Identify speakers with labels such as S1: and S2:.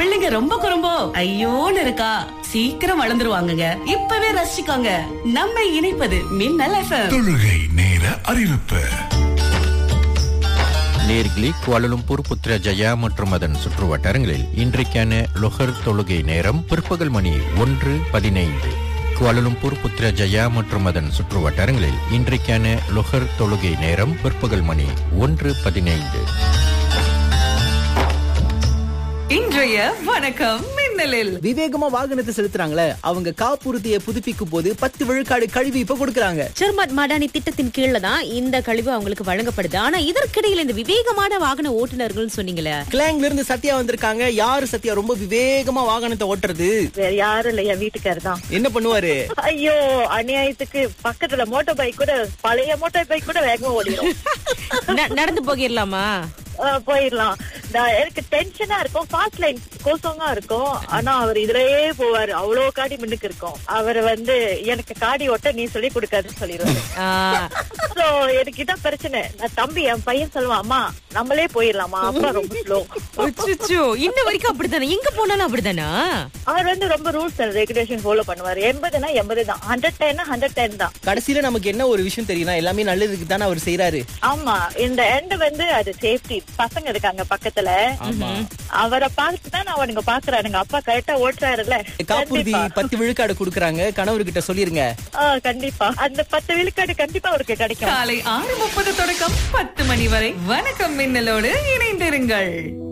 S1: பிள்ளைங்க ரொம்ப குறும்போ ஐயோன்னு இருக்கா சீக்கிரம் வளர்ந்துருவாங்கங்க இப்பவே ரசிச்சுக்கோங்க நம்ம இணைப்பது மின்னல் எஃப்எம்
S2: தொழுகை நேர அறிவிப்பு
S3: நேர்கிலி குவாலலும்பூர் புத்ரஜயா மற்றும் அதன் சுற்று வட்டாரங்களில் இன்றைக்கான லொஹர் தொழுகை நேரம் பிற்பகல் மணி ஒன்று பதினைந்து குவாலலும்பூர் புத்ரஜயா மற்றும் அதன் சுற்று வட்டாரங்களில் இன்றைக்கான லொஹர் தொழுகை நேரம் பிற்பகல் மணி ஒன்று பதினைந்து
S1: இன்றைய வணக்கம் மின்னலில்
S4: விவேகமா வாகனத்தை செலுத்துறாங்களே அவங்க காப்புறுதியை புதுப்பிக்கும் போது பத்து விழுக்காடு கழிவு இப்ப கொடுக்கறாங்க
S5: சர்மாட் மாடானி திட்டத்தின் கீழ தான் இந்த கழிவு அவங்களுக்கு வழங்கப்படுது ஆனா இதற்கிடையில இந்த விவேகமான வாகன ஓட்டுநர்கள் சொன்னீங்களே
S4: கிளாங்ல இருந்து சத்யா வந்திருக்காங்க யாரு சத்யா ரொம்ப விவேகமா வாகனத்தை ஓட்டுறது
S6: வேற யாரும் இல்ல என் வீட்டுக்காரர் தான்
S4: என்ன பண்ணுவாரு
S6: ஐயோ அநியாயத்துக்கு பக்கத்துல மோட்டார் பைக் கூட பழைய மோட்டார் பைக் கூட வேகமா ஓடிடும்
S5: ந- நடந்து போகிடலாமா
S6: போயிடலாம் நான் எனக்கு டென்ஷனா இருக்கும் ஃபாஸ்ட் லைன் கோசமா இருக்கும் ஆனா அவர் இதுலயே போவாரு அவ்வளவு காடி முன்னுக்கு இருக்கும் அவர் வந்து எனக்கு காடி ஓட்ட நீ சொல்லி கொடுக்காதுன்னு சொல்லிடுவாரு
S5: ஆ,
S6: சோ எனக்கு இதான் பிரச்சனை நான் தம்பி என் பையன் சொல்லுவான் அம்மா நம்மளே போயிடலாமா அப்பா ரொம்ப ஸ்லோ
S5: அச்சச்சோ, இன்ன வரைக்கும் அப்படித்தானே எங்க போனாலும் அப்படித்தானா
S6: அவர் வந்து ரொம்ப ரூல்ஸ் அண்ட் ரெகுலேஷன் ஃபாலோ பண்ணுவாரு எண்பதுனா எண்பது தான் ஹண்ட்ரட் டென் ஹண்ட்ரட் டென் தான்
S4: கடைசியில நமக்கு என்ன ஒரு விஷயம் தெரியும்னா எல்லாமே நல்லதுக்கு தானே அவர் செய்யறாரு
S6: ஆமா இந்த எண்ட் வந்து அது சேஃப்டி பசங்க இருக்காங்க பக்கத்துல
S4: ஆமா.
S6: அவரை பார்த்து தான் அவனுங்க பாக்குறானுங்க அப்பா கரெக்டா ஓட்டுறாருல்ல
S4: காப்புறுதி
S6: கண்டிப்பா.
S4: பத்து விழுக்காடு கொடுக்கறாங்க கணவர்கிட்ட சொல்லிருங்க
S6: ஆ, கண்டிப்பா அந்த பத்து விழுக்காடு கண்டிப்பா அவருக்கு கிடைக்கும்
S1: காலை ஆறு முப்பது தொடக்கம் பத்து மணி வரை வணக்கம் மின்னலோடு இணைந்திருங்கள்